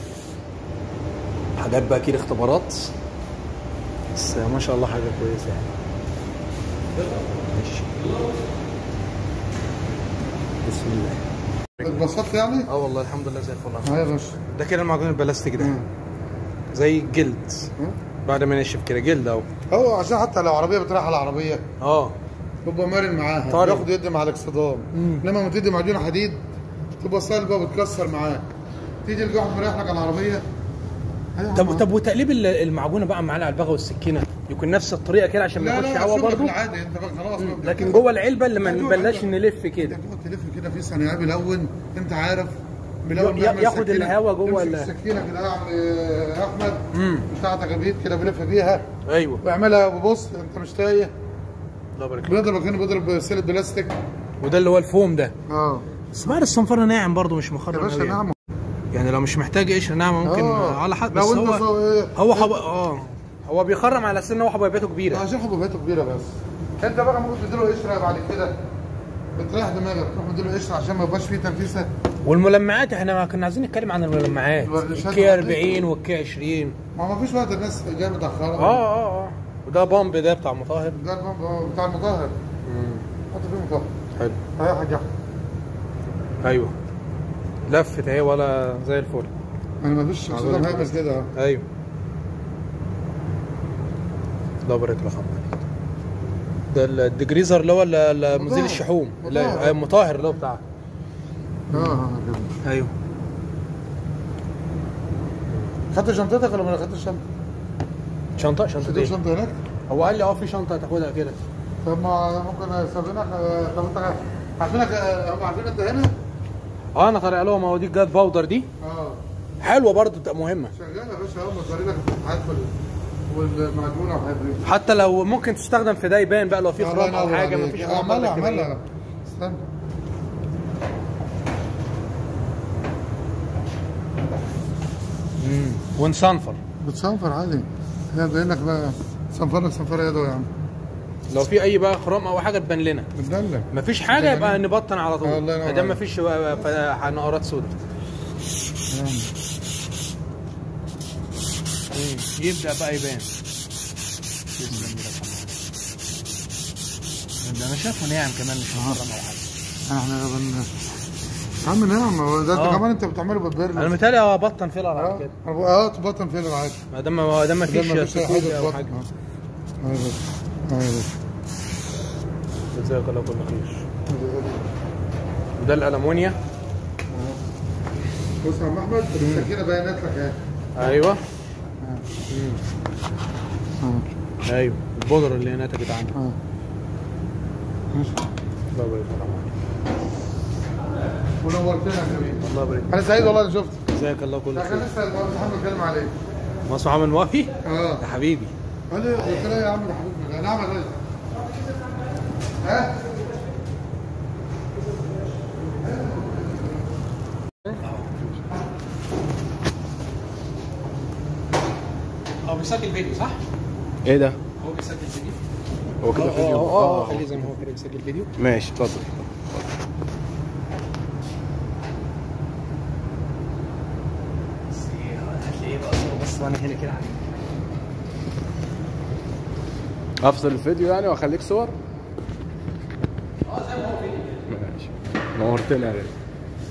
حاجات بقى كده اختبارات بس ما شاء الله حاجه كويسه يعني ماشي بسم الله اتبسطت يعني؟ اه والله الحمد لله زي الفل اه يا باشا ده كده المعجون البلاستيك ده مم. زي الجلد مم. بعد ما ينشف كده جلد اهو هو عشان حتى لو عربيه بتريح على العربيه اه تبقى مرن معاها طري. ياخد يد مع الاكسدام مم. لما ما تدي معجون حديد تبقى صلبه وبتكسر معاك تيجي الجحر مريح لك على العربيه أيوة طب عم. طب وتقليب ال- المعجونه بقى مع البغا والسكينه يكون نفس الطريقه كده عشان ما لا يخش لا هوا شغل برضه بالعادي انت بقى خلاص بقى لكن جوه العلبه اللي ما جوه نبلاش العلبة. نلف انت كده بتقعد تلف كده في ثانيه بيلون انت عارف بيلون ي- بيعمل ياخد سكينة. الهوا جوه تمسك ال- السكينه كده يا عم آه، احمد امم بتاعتك بيت كده بيلف بيها ايوه ويعملها ببص انت مش تايه الله يبارك فيك. بيضرب كانه بيضرب سلة بلاستيك وده اللي هو الفوم ده اه بس بعد الصنفره ناعم برضه مش يا مخرم باشا أوي يعني. نعم يعني لو مش محتاج قشر ناعمه ممكن آه. على حد لو بس انت هو صو... ايه هو حب... اه هو بيخرم على اساس ان هو حبيباته كبيره عشان حبوباته كبيره بس انت بقى ممكن تديله قشره بعد كده بتريح دماغك تروح مديله قشره عشان ما يبقاش فيه تنفيسه والملمعات احنا كنا عايزين نتكلم عن الملمعات الورنيشات الكي والحاجات 40 والكي 20 ما ما فيش وقت الناس جايه متاخره اه اه اه وده بامب ده بتاع مطاهر ده البامب بتاع المطهر حط فيه مطهر حلو هي حاجه ايوه لفت اهي ولا زي الفل انا ما فيش صدام هيعمل كده اه ايوه الله يبارك لك يا محمد. ده ال- الديجريزر اللي هو ال- ال- مزيل مطهر. الشحوم مطهر. لا المطهر اللي هو بتاعه اه اه كده ايوه خدت شنطتك ولا ما خدتش شنطه؟ شنطه شنطه خدت ايه شنطه هناك؟ هو قال لي اه في شنطه هتاخدها كده طب ما ممكن يستخدمك طب انت عارفينك آه، هم عارفين انت هنا؟ اه انا طالع لهم اهو دي الجاد باودر دي اه حلوه برضه بتبقى مهمه شغاله يا باشا هم صارين لك الفتحات وال- والمعجونه وحاجات دي حتى لو ممكن تستخدم في ده يبان بقى لو في الله خرام او ينور حاجه عليك. مفيش خرام اعملها ولا كده. اعملها استنى مم. ونصنفر بتصنفر عادي هي باين لك بقى صنفر لك صنفره يدوي يا عم لو في اي بقى خرام او حاجه تبان لنا بتدلع مفيش حاجه يبقى نبطن على آه، طول الله ينور ما دام عليك. مفيش بقى- بقى نقرات سودا يبدا بقى يبان تسلم ايدك يا محمد. ده انا شايفه ناعم كمان مش محرم او حاجه احنا بن يا عم نعم هو ده انت آه. كمان انت بتعمله بالبرد انا متهيألي هو بطن فيلر على اه كده اه تبطن فين العادي ما دام ما دام ده مفيش ما فيش اي سكوت حاجه او تبطن حاجه اه اه يا باشا اه يا باشا جزاك الله كل خير ده الالمونيا بص يا عم احمد السكينه بينت لك اهي ايوه اه ايوه البودره اللي هنا نتجت عنها اه ماشي الله يبارك فيك ونورتنا يا حبيبي الله يبارك انا سعيد والله اني شفتك جزاك الله كل احنا خير لسه المهندس محمد بيتكلم عليك مصر محمد موافي اه يا حبيبي قال لي قلت له يا عم ده حبيبنا نعم يا ريس ها هو بيسجل فيديو صح؟ ايه ده؟ هو بيسجل فيديو هو كده فيديو اه اه خليه زي ما هو كده بيسجل فيديو ماشي اتفضل هتلاقيه بقى صور بس وانا هنا كده عليه افصل الفيديو يعني واخليك صور؟ اه زي ما هو فيديو ماشي نورتنا يا غالي.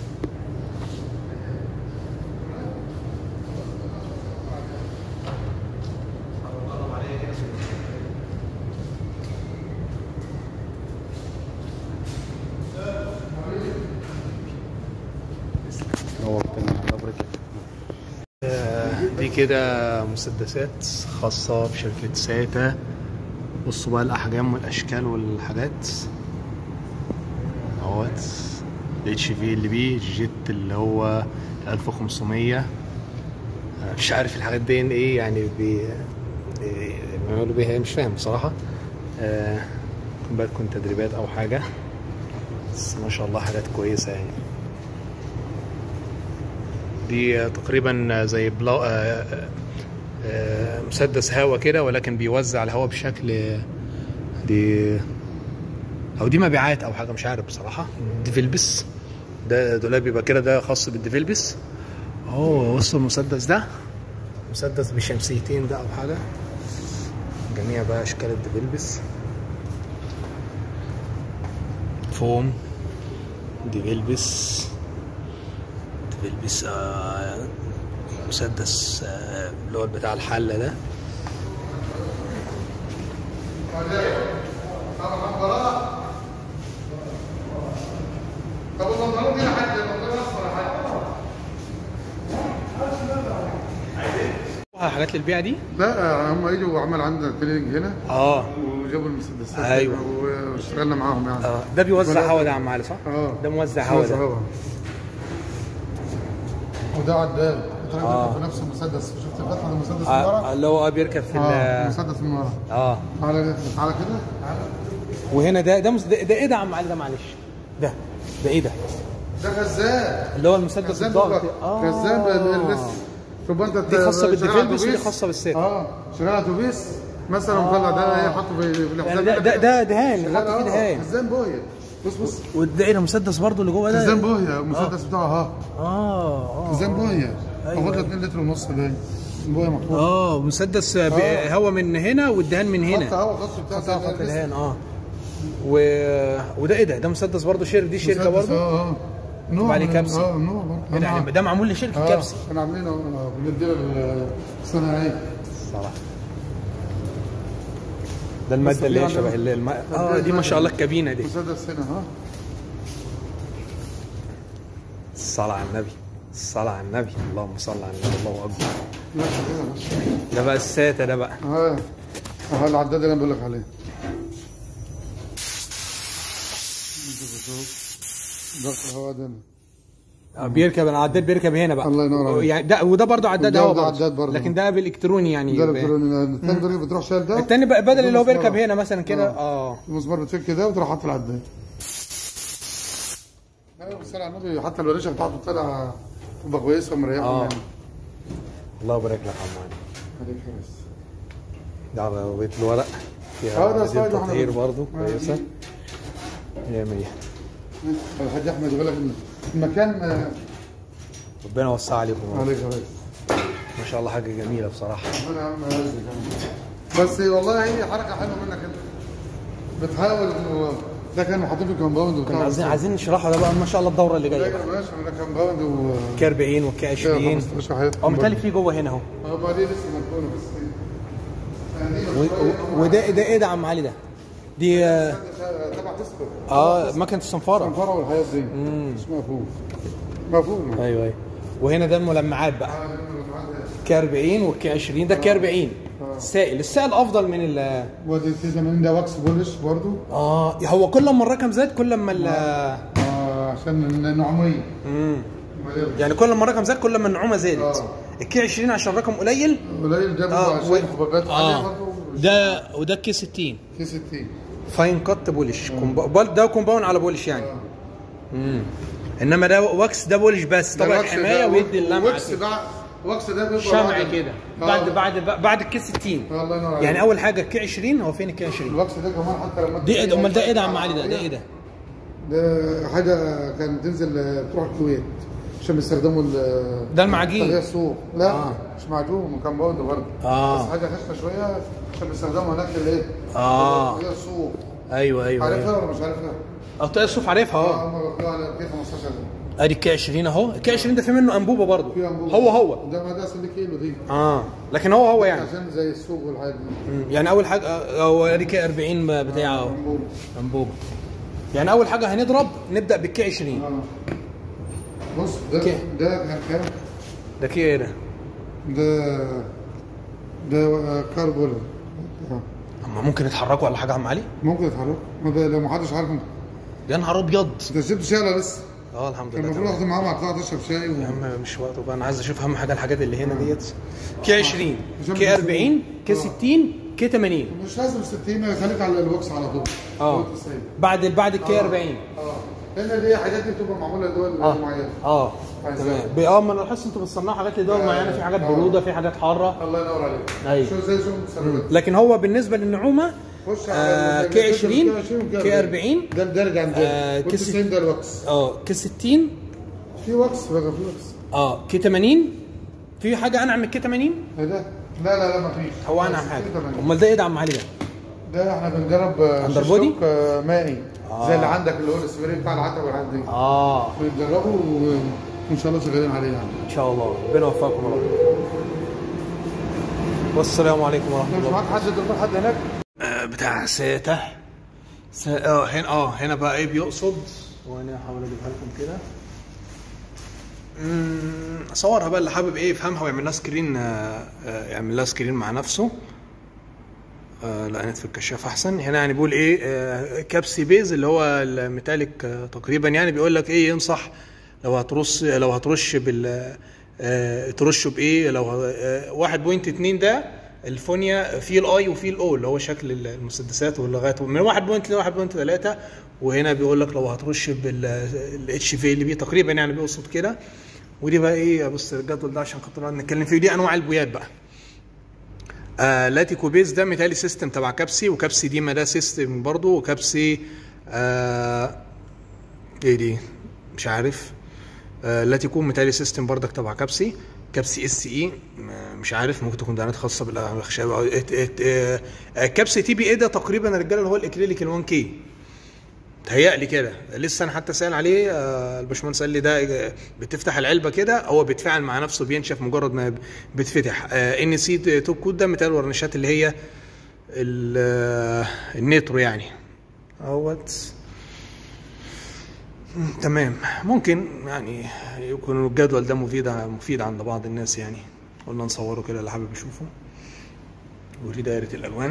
نورتنا الله يبارك لك. دي كده مسدسات خاصة بشركة ساتا بصوا بقى الأحجام والأشكال والحاجات اهوت الاتش في اللي بيه الجيت اللي هو 1500 أنا مش عارف الحاجات دي ايه يعني بي إيه بيعملوا بيها إيه، مش فاهم بصراحة آه، ممكن بقى تكون تدريبات أو حاجة بس ما شاء الله حاجات كويسة يعني دي تقريبا زي بلا آه، آه، مسدس هوا كده ولكن بيوزع الهواء بشكل دي او دي مبيعات او حاجه مش عارف بصراحه ديفيلبس ده دولاب بيبقى كده ده خاص بالديفيلبس اوه بصوا المسدس ده مسدس بشمسيتين ده او حاجه جميع بقى اشكال الديفيلبس فوم دي بيلبس دي بيلبس آه مسدس آه اللي هو بتاع الحلة ده طب البنطلون هنا حد البنطلون اصفر يا حاج حاجات للبيع دي لا هم اجوا وعمل عندنا تريننج هنا اه وجابوا المسدسات أيوة. هنا واشتغلنا معاهم يعني اه ده بيوزع ولا- هوا ده يا عم علي صح؟ اه ده موزع هوا موزع ده هوا وده عداد بتركب آه. في نفس المسدس شفت الفتحه المسدس من آه ورا اللي هو بيركب في اه ال المسدس من ورا اه تعالى تعالى كده تعالى وهنا ده ده, مس- ده, ده ايه ده يا عم علي ده معلش ده ده ايه ده؟ ده غزال اللي هو المسدس غزال الضغط بقى. غزال بالرس شوف انت دي خاصة شغال بالديفيلبس ودي أتوبيس. خاصة بالست. اه شغال اتوبيس مثلا مطلع ده ايه حاطه في في يعني الحزام ده ده, ده دهان شغال حط فيه اه دهان خزان بويه بص بص وده ايه ده مسدس برضه اللي جوه ده؟ خزان بويه المسدس بتاعه اهو اه اه خزان بويه أيوة. باخد له 2 لتر ونص باين بويه محطوط اه مسدس ب- آه. هوا من هنا والدهان من خط هنا هوا خط بتاع خط هوا خط زي الدهان اه و... وده ايه ده؟ ده مسدس برضه شركه دي شركه مسدس، برضه اه اه نوع عليه من- كبسة. اه نوع برضه إيه ده آه. يعني ده معمول لشركه اه كبسه كانوا عاملينه آه، بنديله الصناعيه صراحه ده الماده اللي هي في شبه عندنا- اللي الم... اه دي ما شاء الله الكابينه دي مسدس هنا ها الصلاه على النبي الصلاه على النبي اللهم صل على النبي الله اكبر لا كده بس ده بقى الساتا ده بقى اه اه العداد اللي انا بقول لك عليه ضغط الهواء ده آه، بيركب العداد بيركب هنا بقى الله ينور عليك. يعني ده وده برضه عداد وده هوا برضه برضه عداد برضه. لكن ده بالالكتروني يعني ده ب- الالكتروني الثاني ده بتروح شايل ده التاني بقى بدل اللي هو مسمار. بيركب هنا مثلا كده آه. اه المسمار بتفك ده وتروح حاطط العداد ايوه بس على النبي حتى الورشه بتاعته طلع تبقى كويسه ومريحه آه. يعني الله يبارك لك يا عم علي عليك يا ريس. ده عربيه الورق آه، فيها ده عديد سلايد واحنا تطهير بن- برضه آه. كويسه 100 100 الحاج احمد يقول لك إن المكان آه، ربنا يوسع عليكم عليك يا ريس ما شاء الله حاجه جميله بصراحه ربنا يعمل رزقك يا عم. بس والله هي حركه حلوه منك انت بتحاول انه ده كان حاطين في كومباوند كنا وبتاع عايزين عايزين نشرحه ده بقى ما شاء الله الدوره اللي ده جايه كان ماشي من كومباوند و كي 40 وكي 20 15 حياه هو متهيألي في جوه هنا اهو اه بعدين لسه مدفونه بس يعني دي و- و- وده ده ايه ده يا عم علي ده؟ دي آه، تبع تسكر اه مكنه الصنفره الفرع والحياه دي مش مفهوم مفهوم ايوه ايوه وهنا ده الملمعات بقى كي 40 وكي 20 ده كي 40 سائل السائل افضل من ال ودي في زمان ده واكس بولش برضو اه هو كل ما الرقم زاد كل ما ال آه عشان النعوميه مم. يعني كل ما الرقم زاد كل ما النعومه زادت آه. الكي 20 عشان الرقم قليل قليل جابوا اه عشان و- حبوبات عاليه اه برضو ده وده كي 60 في 60 فاين كات بولش كومبا... بول- ده كومباون على بولش يعني امم انما ده واكس ده بولش بس ده طبعا واكس حمايه ده ويدي اللمعه واكس كده. بقى واكس ده بيبقى شمع بعد- كده آه. بعد بعد بعد الكي 60 الله ينور عليك يعني اول حاجه الكي 20 هو فين الكي 20 الواكس ده كمان حتى لما دي إيه- امال ده ايه ده يا عم علي ده ده ايه ده ده حاجه كانت تنزل آه، تروح الكويت عشان بيستخدموا ال- ده المعاجين. تغيير السوق لا آه. مش معجون كومباوند برضه آه. بس حاجه خشنه شويه عشان بيستخدموا هناك الايه آه. تغيير السوق ايوه ايوه عارفها ايوه ولا مش عارفها؟ اه طيب الصوف عارفها اه اه هم بياخدوها على كيف 15 ده. ادي الكي 20 اهو الكي 20 ده في منه انبوبه برضه في أنبوبة. هو هو ده ما ده 6 كيلو دي اه لكن هو هو يعني عشان زي السوق والحاجات دي مم. يعني اول حاجه آه، هو ادي كي 40 بتاعه اهو أنبوبة. انبوبه يعني اول حاجه هنضرب نبدا بالكي 20 اه بص ده كي. ده كان كام؟ ده كي ايه ده ده ده آه، كاربولا آه. اما ممكن يتحركوا ولا حاجه يا عم علي ممكن يتحرك ما ده لو ما حدش عارف انت يا نهار ابيض شربت شاي ولا لسه؟ اه الحمد كان لله المفروض تمام. اخد معاهم على القطاع تشرب شاي و... يا عم مش وقته بقى انا عايز اشوف اهم حاجه الحاجات اللي هنا ديت كي 20 عشان كي بس- 40 كي آه. 60 كي 80 مش لازم 60 خليك على الوكس على طول اه قلت السيد. بعد بعد الكي 40 اه لان دي حاجات دي بتبقى معموله لدول اه معينه اه عايز تمام أعرف. ب- اه ما انا لاحظت انتوا بتصنعوا حاجات لدول آه. معينه في حاجات آه. بروده في حاجات حاره الله ينور عليك أيوة. شو زي شو مسربات لكن هو بالنسبه للنعومه خش آه، على كي 20 كي كي 40 ده الدرجه عندنا آه، كي كي 90 ده الوكس اه كي 60 في وكس بقى في وكس اه كي 80 في حاجه انعم من كي 80 ايه ده؟ لا لا لا ما فيش هو انعم حاجه امال ده ايه ده يا عم علي ده ده احنا بنجرب آه، أندر شيش بودي؟ توك، آه، مائي زي اللي عندك اللي هو السبراي بتاع العتبه والحاجات دي اه ويجربوا و- وان شاء الله شغالين عليه يعني ان شاء الله ربنا يوفقكم يا رب والسلام عليكم ورحمه مش الله معاك حد دكتور حد هناك آه، بتاع ساته س... اه هنا اه هنا بقى ايه بيقصد وانا هحاول اجيبها لكم كده مم، اصورها بقى اللي حابب ايه يفهمها ويعمل لها سكرين آه، آه، يعمل لها سكرين مع نفسه آه لا في الكشاف احسن هنا يعني بيقول ايه آه كابسي بيز اللي هو الميتاليك آه تقريبا يعني بيقول لك ايه ينصح لو هترش لو هترش بال آه ترشه بايه لو ه- آه 1.2 ده الفونيا فيه الاي وفيه الاو اللي هو شكل المسدسات واللغات من 1.2 ل 1.3 وهنا بيقول لك لو هترش بالاتش في اللي بيه تقريبا يعني بيقصد كده ودي بقى ايه بص الجدول ده عشان خاطر نقعد نتكلم فيه دي انواع البويات بقى آه لاتيكو بيز ده ميتالي سيستم تبع كابسي وكابسي دي ما ده سيستم برضه وكابسي آه ايه دي مش عارف آه لاتيكو ميتالي سيستم برضك تبع كابسي كابسي اس اي مش عارف ممكن تكون دهانات خاصه بالخشب أو ات- ات- آه، آه، كابسي تي بي اي ده تقريبا يا رجاله اللي هو الاكريليك ال 1 كي تهيألي كده لسه انا حتى سائل عليه آه، الباشمهندس قال لي ده آه، بتفتح العلبه كده هو بيتفاعل مع نفسه بينشف مجرد ما بيتفتح ان سي توب كود ده مثال ورنيشات اللي هي ال- آه، النيترو يعني اهوت مم، تمام ممكن يعني يكون الجدول ده مفيد مفيد عند بعض الناس يعني قلنا نصوره كده اللي حابب يشوفه ودي دايره الالوان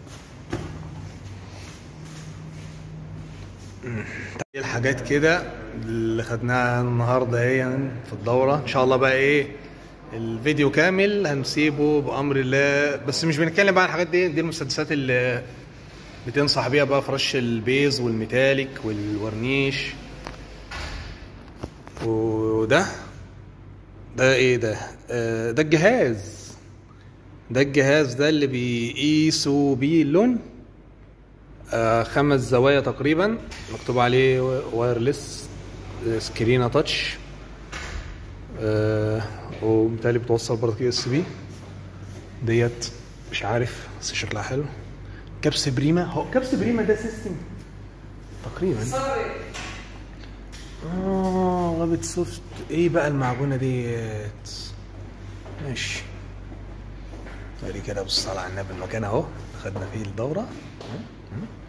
دي الحاجات كده اللي خدناها النهارده ايه يعني في الدوره ان شاء الله بقى ايه الفيديو كامل هنسيبه بامر الله بس مش بنتكلم بقى عن الحاجات دي دي المسدسات اللي بتنصح بيها بقى في رش البيز والميتاليك والورنيش وده ده ايه ده آه، ده الجهاز ده الجهاز ده اللي بيقيسوا بيه اللون آه، خمس زوايا تقريبا مكتوب عليه وايرلس سكرينه تاتش آه، وبالتالي بتوصل برضه كي اس بي ديت مش عارف بس شكلها حلو كبس بريما هو كبس بريما ده سيستم تقريبا اه رابط سوفت ايه بقى المعجونه ديت ماشي ادي كده بص على النبي المكان اهو خدنا فيه الدوره